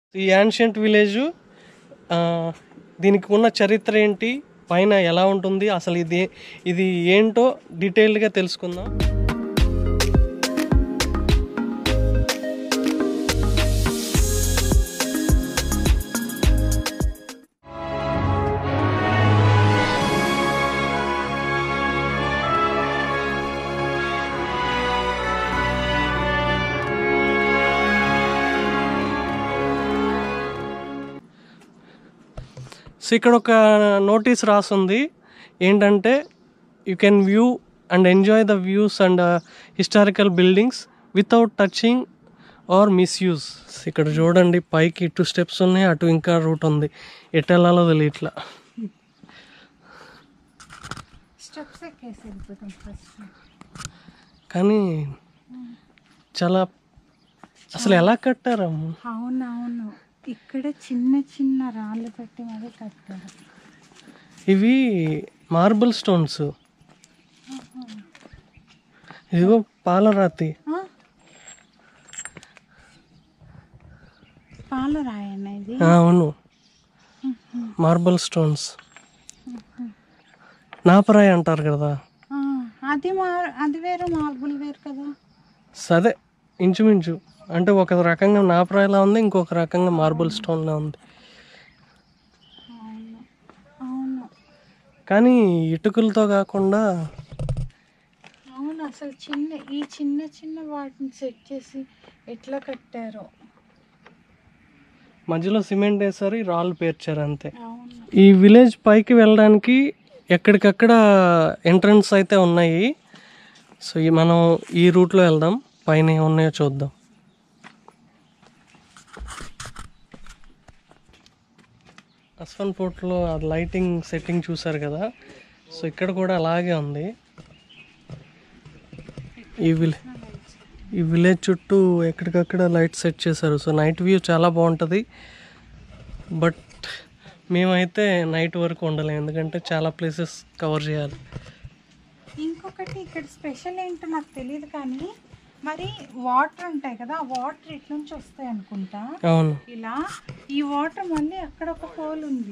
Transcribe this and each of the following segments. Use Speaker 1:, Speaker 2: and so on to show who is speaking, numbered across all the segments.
Speaker 1: ఈ ancient village దీనికి ఉన్న చరిత్ర ఏంటి పైన ఎలా ఉంటుంది అసలు ఇది ఇది ఏంటో డీటెయిల్డ్గా తెలుసుకుందాం సో ఇక్కడ ఒక నోటీస్ రాసుంది ఏంటంటే you can view and enjoy the views and historical buildings without touching or misuse ఇక్కడ చూడండి పైకి ఇటు స్టెప్స్ ఉన్నాయి అటు ఇంకా రూట్ ఉంది ఎటు వెళ్ళాలో తెలియట్లా
Speaker 2: స్టెప్స్ ఎక్కేసి వెళ్ళిపోతాం ఫస్ట్
Speaker 1: కానీ చాలా అసలు ఎలా కట్టారమ్మ
Speaker 2: అవునవును ఇక్కడ చిన్న చిన్న రాళ్ళు పెట్టి మరి కట్టారు
Speaker 1: ఇవి మార్బుల్ స్టోన్స్ ఇదిగో పాలరాతి
Speaker 2: ఆ? పాలరాయన్న ఇది
Speaker 1: ఆ, అవును మార్బుల్ స్టోన్స్ నాపరాయి అంటారు కదా
Speaker 2: ఆ, అది మార్ అది వేరు మార్బుల్ వేరు కదా
Speaker 1: సదే ఇంచుమించు అంటే ఒక రకంగా నాపరాయిలా ఉంది ఇంకొక రకంగా మార్బుల్ స్టోన్లా ఉంది
Speaker 2: అవును అవును
Speaker 1: కానీ ఇటుకలతో కాకుండా
Speaker 2: అవును అసలు చిన్న ఈ చిన్న చిన్న వాటిని సెట్ చేసి ఎట్లా కట్టారో
Speaker 1: మధ్యలో సిమెంట్ వేసారు ఈ రాళ్ళు పేర్చారు అంతే
Speaker 2: అవును
Speaker 1: ఈ విలేజ్ పైకి వెళ్ళడానికి ఎక్కడికక్కడ ఎంట్రన్స్ అయితే ఉన్నాయి సో ఈ మనం ఈ రూట్లో వెళ్దాం పైన ఏమున్నాయో చూద్దాం అస్వన్ ఫోర్ట్లో ఆ లైటింగ్ సెట్టింగ్ చూసారు కదా సో ఇక్కడ కూడా అలాగే ఉంది ఈ విలే ఈ విలేజ్ చుట్టూ ఎక్కడికక్కడ లైట్ సెట్ చేశారు సో నైట్ వ్యూ చాలా బాగుంటుంది బట్ మేమైతే నైట్ వరకు ఉండలేము ఎందుకంటే చాలా ప్లేసెస్ కవర్ చేయాలి
Speaker 2: ఇంకొకటి ఇక్కడ స్పెషల్ ఏంటో నాకు తెలియదు కానీ మరి వాటర్ ఉంటాయి కదా ఆ వాటర్ ఇటు నుంచి వస్తాయి అనుకుంటా
Speaker 1: అవును
Speaker 2: ఇలా ఈ వాటర్ మళ్ళీ అక్కడ ఒక హోల్ ఉంది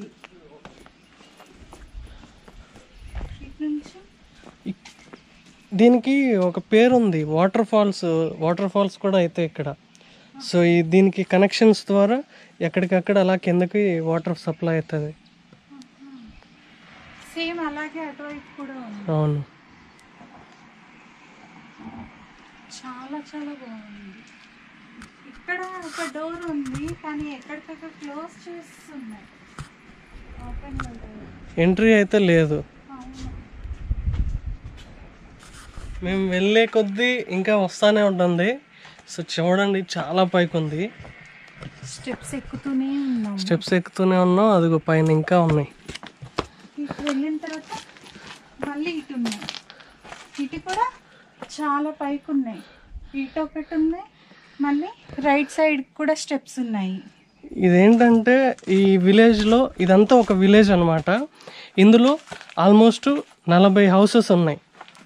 Speaker 2: ఇటు నుంచి
Speaker 1: దీనికి ఒక పేరు ఉంది వాటర్ ఫాల్స్ వాటర్ ఫాల్స్ కూడా అయితే ఇక్కడ సో ఈ దీనికి కనెక్షన్స్ ద్వారా ఎక్కడికక్కడ అలా కిందకి వాటర్ సప్లై అవుతుంది
Speaker 2: సేమ్ అలాగే అటువైపు కూడా ఉంది
Speaker 1: అవును
Speaker 2: చాలా చాలా బాగుంది ఇక్కడ ఒక డోర్ ఉంది కానీ ఎక్కడికక్కడ క్లోజ్ చేస్తున్నాయి ఓపెన్
Speaker 1: ఎంట్రీ అయితే లేదు
Speaker 2: అవును
Speaker 1: మేము వెళ్ళే కొద్దీ ఇంకా వస్తానే ఉంటుంది సో చూడండి చాలా పైకి ఉంది
Speaker 2: స్టెప్స్ ఎక్కుతూనే ఉన్నాం
Speaker 1: స్టెప్స్ ఎక్కుతూనే ఉన్నాం అదిగో పైన ఇంకా ఉన్నాయి
Speaker 2: ఇటు వెళ్ళిన తర్వాత మళ్ళీ ఇటు ఉన్నాయి ఇటు కూడా చాలా పైకి ఉన్నాయి ఇటు ఒకటి ఉన్నాయి మళ్ళీ రైట్ సైడ్ కూడా స్టెప్స్ ఉన్నాయి
Speaker 1: ఇదేంటంటే ఈ విలేజ్లో ఇదంతా ఒక విలేజ్ అనమాట ఇందులో ఆల్మోస్ట్ నలభై హౌసెస్ ఉన్నాయి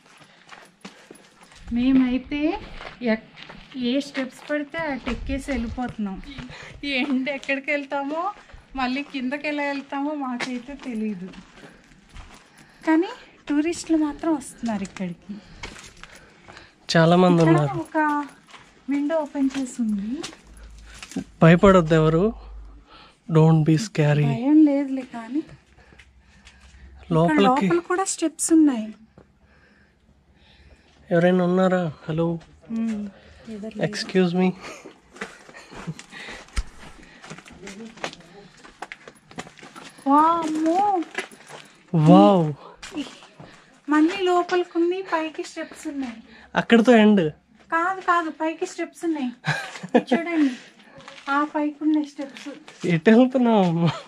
Speaker 2: మేమైతే ఎక్- ఏ స్టెప్స్ పడితే అటు ఎక్కేసి వెళ్ళిపోతున్నాం ఈ ఎండ్ ఎక్కడికి వెళ్తామో మళ్ళీ కిందకి ఎలా వెళ్తామో మాకైతే తెలియదు కానీ టూరిస్టులు మాత్రం వస్తున్నారు ఇక్కడికి
Speaker 1: చాలా మంది
Speaker 2: ఇక్కడ
Speaker 1: ఉన్నారు
Speaker 2: ఒక విండో ఓపెన్ చేసి ఉంది
Speaker 1: భయపడొద్దు ఎవరు డోంట్ బీ స్కారీ
Speaker 2: భయం లేదులే కానీ ఇక్కడ
Speaker 1: లోపలికి
Speaker 2: లోపల కూడా స్టెప్స్ ఉన్నాయి
Speaker 1: ఎవరైనా ఉన్నారా హలో
Speaker 2: ఎదురు
Speaker 1: ఎక్స్క్యూజ్ మీ
Speaker 2: వామ్మో
Speaker 1: వావ్
Speaker 2: మళ్ళీ లోపలికి ఉంది పైకి స్టెప్స్ ఉన్నాయి
Speaker 1: అక్కడితో ఎండ్
Speaker 2: కాదు కాదు పైకి స్టెప్స్ ఉన్నాయి చూడండి ఆ పైకి ఉన్నాయి స్టెప్స్
Speaker 1: ఎటు వెళ్తున్నాం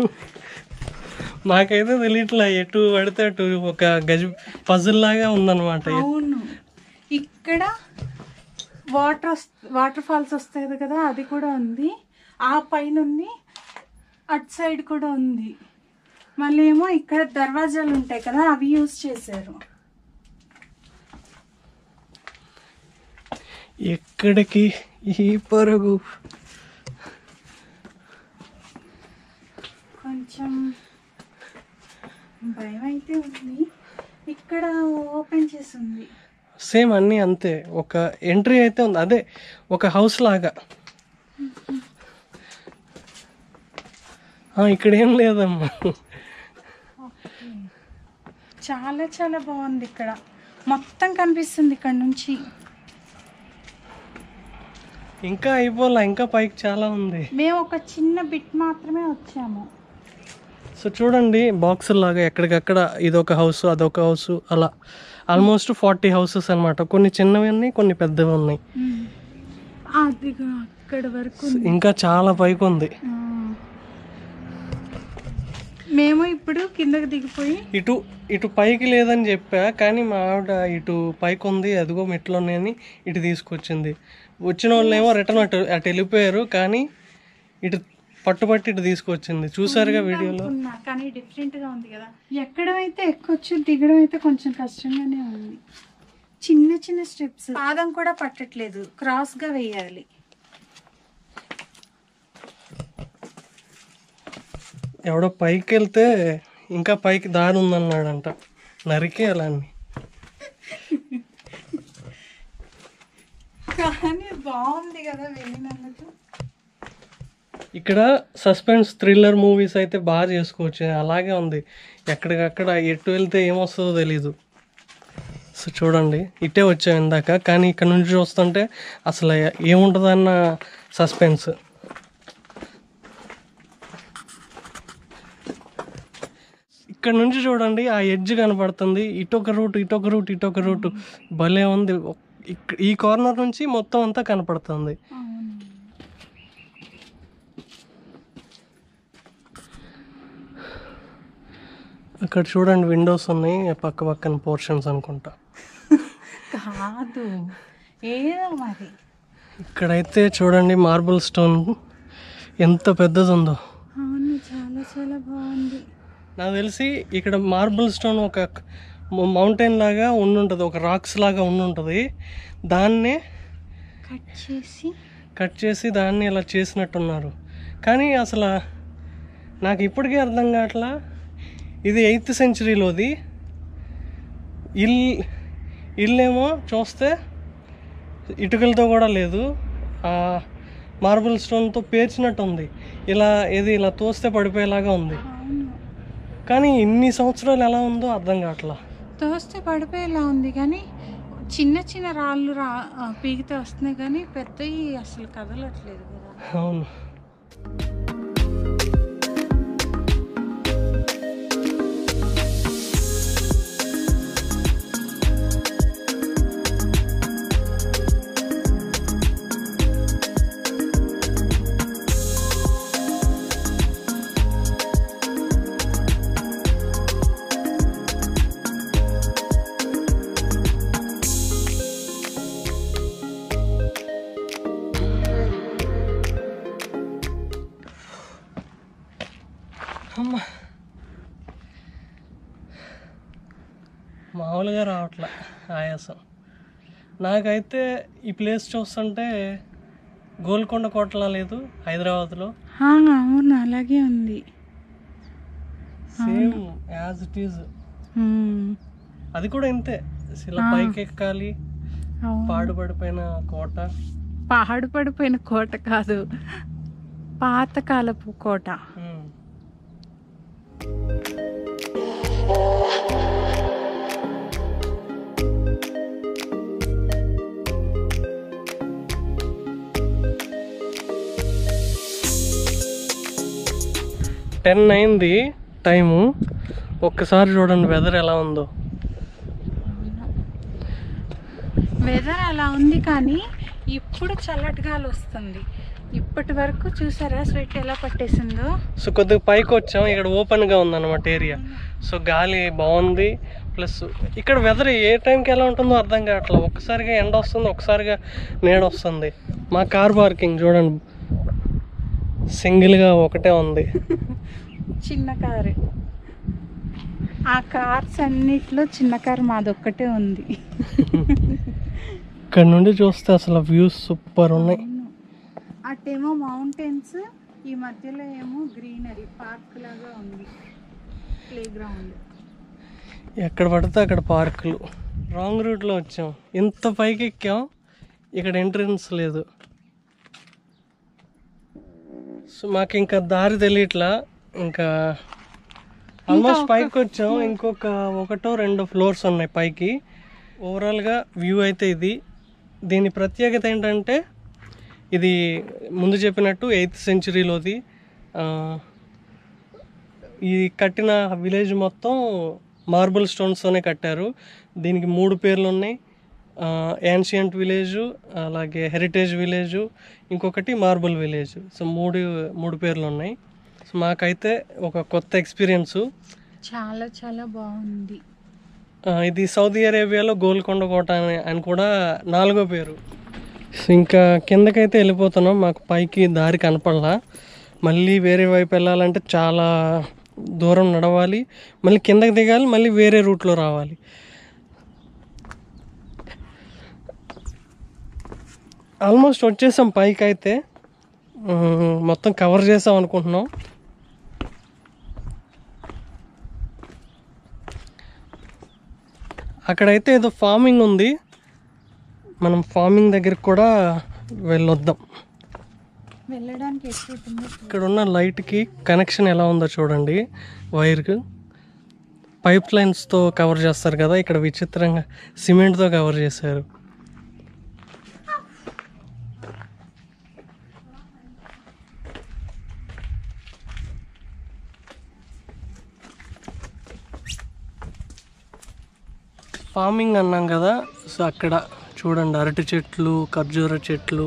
Speaker 1: నాకైతే తెలియట్లే ఎటు పడితే అటు ఒక గజ పజిల్ లాగా ఉందన్నమాట
Speaker 2: అవును ఇక్కడ వాటర్ వాటర్ ఫాల్స్ వస్తాయి కదా అది కూడా ఉంది ఆ పైన ఉంది అటు సైడ్ కూడా ఉంది మళ్ళీ ఏమో ఇక్కడ దర్వాజాలు ఉంటాయి కదా అవి యూజ్ చేశారు
Speaker 1: ఎక్కడికి ఈ పరుగు
Speaker 2: కొంచెం భయం అయితే ఉంది ఇక్కడ ఓపెన్ చేసి ఉంది
Speaker 1: సేమ్ అన్నీ అంతే ఒక ఎంట్రీ అయితే ఉంది అదే ఒక హౌస్ లాగా ఆ, ఇక్కడ ఏం లేదమ్మా
Speaker 2: చాలా చాలా బాగుంది ఇక్కడ మొత్తం కనిపిస్తుంది ఇక్కడ నుంచి
Speaker 1: ఇంకా అయిపోలే ఇంకా పైకి చాలా ఉంది
Speaker 2: మేము ఒక చిన్న బిట్ మాత్రమే వచ్చాము
Speaker 1: సో చూడండి బాక్స్ లాగా ఎక్కడికక్కడ ఇదొక హౌస్ అదొక హౌస్ అలా ఆల్మోస్ట్ ఫార్టీ హౌసెస్ అన్నమాట కొన్ని చిన్నవి ఉన్నాయి కొన్ని పెద్దవి ఉన్నాయి
Speaker 2: అది అక్కడ వరకు
Speaker 1: ఇంకా చాలా పైకి ఉంది
Speaker 2: ఆ. మేము ఇప్పుడు కిందకి దిగిపోయి
Speaker 1: ఇటు ఇటు పైకి లేదని చెప్పా కానీ మా ఆవిడ ఇటు పైకి ఉంది అదిగో మెట్లు ఉన్నాయని ఇటు తీసుకొచ్చింది వచ్చిన వాళ్ళు ఏమో రిటర్న్ అటు అటు వెళ్ళిపోయారు కానీ ఇటు పట్టుబట్టి ఇటు తీసుకొచ్చింది చూసారుగా వీడియోలో
Speaker 2: ఉన్నా కానీ డిఫరెంట్ గా ఉంది కదా ఎక్కడం అయితే ఎక్కొచ్చు దిగడం అయితే కొంచెం కష్టంగానే ఉంది చిన్న చిన్న స్టెప్స్ పాదం కూడా పట్టట్లేదు క్రాస్ గా వేయాలి
Speaker 1: ఎవడో పైకి వెళ్తే ఇంకా పైకి దారి ఉందన్నాడంట నరికే అలా అని
Speaker 2: కానీ బాగుంది కదా వెళ్ళినందుకు
Speaker 1: ఇక్కడ సస్పెన్స్ థ్రిల్లర్ మూవీస్ అయితే బాగా చేసుకోవచ్చు అలాగే ఉంది ఎక్కడికక్కడ ఎటు వెళ్తే ఏమొస్తుందో తెలీదు సో చూడండి ఇటే వచ్చాం ఇందాక కానీ ఇక్కడ నుంచి చూస్తుంటే అసలు ఏముంటుందన్న సస్పెన్స్ ఇక్కడ నుంచి చూడండి ఆ ఎడ్జ్ కనపడుతుంది ఇటొక రూట్ ఇటొక రూట్ ఇటొక రూట్ భలే ఉంది ఇక్- ఈ కార్నర్ నుంచి మొత్తం అంతా కనపడుతుంది
Speaker 2: అవును
Speaker 1: అక్కడ చూడండి విండోస్ ఉన్నాయి పక్క పక్కన పోర్షన్స్ అనుకుంటా
Speaker 2: కాదు ఏదో మరి
Speaker 1: ఇక్కడైతే చూడండి మార్బుల్ స్టోన్ ఎంత పెద్దది ఉందో
Speaker 2: అవును చాలా చాలా బాగుంది
Speaker 1: నాకు తెలిసి ఇక్కడ మార్బుల్ స్టోన్ ఒక మౌంటైన్ లాగా ఉండుంటుంది ఒక రాక్స్ లాగా ఉండుంటుంది దాన్నే
Speaker 2: కట్ చేసి
Speaker 1: కట్ చేసి దాన్ని ఇలా చేసినట్టున్నారు కానీ అసలు నాకు ఇప్పటికీ అర్థం కావట్లా ఇది ఎయిత్ సెంచరీలోది ఇల్ ఇల్లేమో చూస్తే ఇటుకలతో కూడా లేదు మార్బుల్ స్టోన్తో పేర్చినట్టు ఉంది ఇలా ఇది ఇలా తోస్తే పడిపోయేలాగా ఉంది
Speaker 2: అవును
Speaker 1: కానీ ఇన్ని సంవత్సరాలు ఎలా ఉందో అర్థం కావట్లా
Speaker 2: తోస్తే పడిపోయేలా ఉంది కానీ చిన్న చిన్న రాళ్ళు రా ఆ, పీకితే వస్తున్నాయి కానీ పెద్దవి అసలు కదలట్లేదు కదా
Speaker 1: అవును అమ్మా మామూలుగా రావట్లే ఆయాసం నాకైతే ఈ ప్లేస్ చూస్తుంటే గోల్కొండ కోటలా లేదు హైదరాబాద్లో
Speaker 2: ఆ, అవును అలాగే ఉంది
Speaker 1: same as it is
Speaker 2: um,
Speaker 1: అది కూడా ఇంతే ఇలా పైకి ఎక్కాలి
Speaker 2: అవును
Speaker 1: పాడుపడిపోయిన కోట
Speaker 2: పహాడు పడిపోయిన కోట కాదు పాతకాలపు కోట
Speaker 1: ఉమ్. టెన్ అయింది టైము ఒక్కసారి చూడండి వెదర్ ఎలా ఉందో
Speaker 2: వెదర్ అలా ఉంది కానీ ఇప్పుడు చల్లటి గాలి వస్తుంది ఇప్పటి వరకు చూసారా స్వెట్ ఎలా పట్టేసిందో
Speaker 1: సో కొద్దిగా పైకి వచ్చాం ఇక్కడ ఓపెన్గా ఉందన్నమాట ఏరియా సో గాలి బాగుంది ప్లస్ ఇక్కడ వెదర్ ఏ టైంకి ఎలా ఉంటుందో అర్థం కావట్లేదు ఒక్కసారిగా ఎండ వస్తుంది ఒకసారిగా నీడ వస్తుంది మా కార్ పార్కింగ్ చూడండి సింగిల్గా ఒకటే ఉంది
Speaker 2: చిన్న కారు ఆ కార్స్ అన్నిట్లో చిన్న కారు మాదొక్కటే ఉంది
Speaker 1: ఇక్కడ నుండి చూస్తే అసలు వ్యూస్ సూపర్ ఉన్నాయి
Speaker 2: అవును. అటేమో మౌంటైన్స్ ఈ మధ్యలో ఏమో గ్రీనరీ పార్క్ లాగా ఉంది ప్లే గ్రౌండ్
Speaker 1: ఎక్కడ పడితే అక్కడ పార్కులు రాంగ్ రూట్లో వచ్చాం ఇంత పైకి ఎక్కాం ఇక్కడ ఎంట్రన్స్ లేదు సో మాకు ఇంకా దారి తెలియట్లా ఇంకా ఆల్మోస్ట్ పైకి వచ్చాం ఇంకొక ఒకటో రెండో ఫ్లోర్స్ ఉన్నాయి పైకి ఓవరాల్గా వ్యూ అయితే ఇది దీని ప్రత్యేకత ఏంటంటే ఇది ముందు చెప్పినట్టు ఎయిత్ సెంచురీలోది ఈ కట్టిన విలేజ్ మొత్తం మార్బుల్ స్టోన్స్తోనే కట్టారు దీనికి మూడు పేర్లు ఉన్నాయి యాన్షియంట్ విలేజ్ అలాగే హెరిటేజ్ విలేజ్ ఇంకొకటి మార్బుల్ విలేజ్ సో మూడు మూడు పేర్లు ఉన్నాయి సో మాకైతే ఒక కొత్త ఎక్స్పీరియన్సు
Speaker 2: చాలా చాలా బాగుంది
Speaker 1: ఇది సౌదీ అరేబియాలో గోల్కొండ కోట అని అని కూడా నాలుగో పేరు సో ఇంకా కిందకైతే వెళ్ళిపోతున్నాం మాకు పైకి దారి కనపడలా మళ్ళీ వేరే వైపు వెళ్ళాలంటే చాలా దూరం నడవాలి మళ్ళీ కిందకి దిగాలి మళ్ళీ వేరే రూట్లో రావాలి ఆల్మోస్ట్ వచ్చేసాం పైకి అయితే ఉమ్, మొత్తం కవర్ చేసాం అనుకుంటున్నాం అక్కడైతే ఏదో ఫార్మింగ్ ఉంది మనం ఫార్మింగ్ దగ్గరికి కూడా వెళ్ళొద్దాం
Speaker 2: వెళ్ళడానికి ఎక్కడుందో
Speaker 1: ఇక్కడ ఉన్న లైట్కి కనెక్షన్ ఎలా ఉందో చూడండి వైర్కి పైప్ లైన్స్తో కవర్ చేస్తారు కదా ఇక్కడ విచిత్రంగా సిమెంట్తో కవర్ చేశారు ఫార్మింగ్ అన్నాం కదా సో అక్కడ చూడండి అరటి చెట్లు ఖర్జూర చెట్లు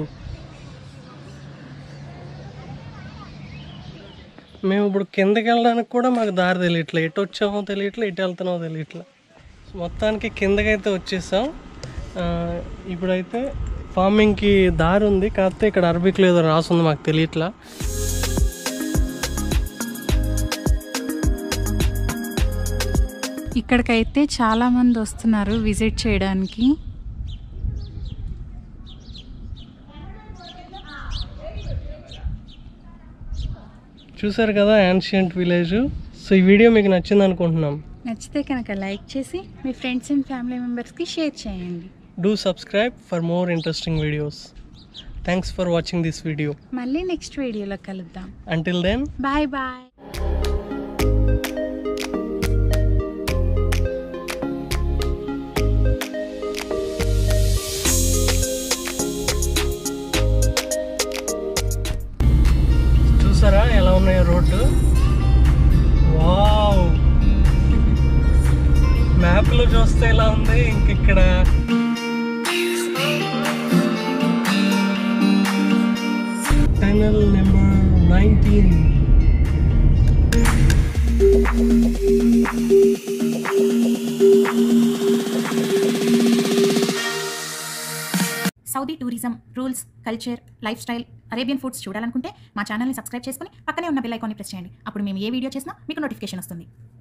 Speaker 1: మేము ఇప్పుడు కిందకి వెళ్ళడానికి కూడా మాకు దారి తెలియట్లే ఎటు వచ్చామో తెలియట్లే ఎటు వెళ్తున్నామో తెలియట్లే మొత్తానికి కిందకైతే వచ్చేసాం ఆ, ఇప్పుడైతే ఫార్మింగ్కి దారి ఉంది కాకపోతే ఇక్కడ అరబిక్లో ఏదో రాసుంది మాకు తెలియట్లా
Speaker 2: ఇక్కడికైతే చాలా మంది వస్తున్నారు విజిట్ చేయడానికి
Speaker 1: చూసారు కదా యాన్షియంట్ విలేజ్ సో ఈ వీడియో మీకు నచ్చింది అనుకుంటున్నాం
Speaker 2: నచ్చితే కనుక లైక్ చేసి మీ ఫ్రెండ్స్ అండ్ ఫ్యామిలీ మెంబర్స్కి షేర్ చేయండి
Speaker 1: do subscribe for more interesting videos thanks for watching this video
Speaker 2: మళ్ళీ నెక్స్ట్ వీడియోలో కలుద్దాం
Speaker 1: అంటిల్ దెన్
Speaker 2: బాయ్ బాయ్
Speaker 1: చూసారా ఎలా ఉన్నాయో రోడ్డు వావ్ మ్యాప్లో చూస్తే ఎలా ఉంది ఇంక ఇక్కడ tunnel number nineteen
Speaker 3: Saudi tourism rules culture lifestyle Arabian foods చూడాలనుకుంటే మా ఛానల్ని సబ్స్క్రైబ్ చేసుకుని పక్కనే ఉన్న బెల్ ఐకాన్ని ప్రెస్ చేయండి అప్పుడు మేము ఏ వీడియో చేసినా మీకు నోటిఫికేషన్ వస్తుంది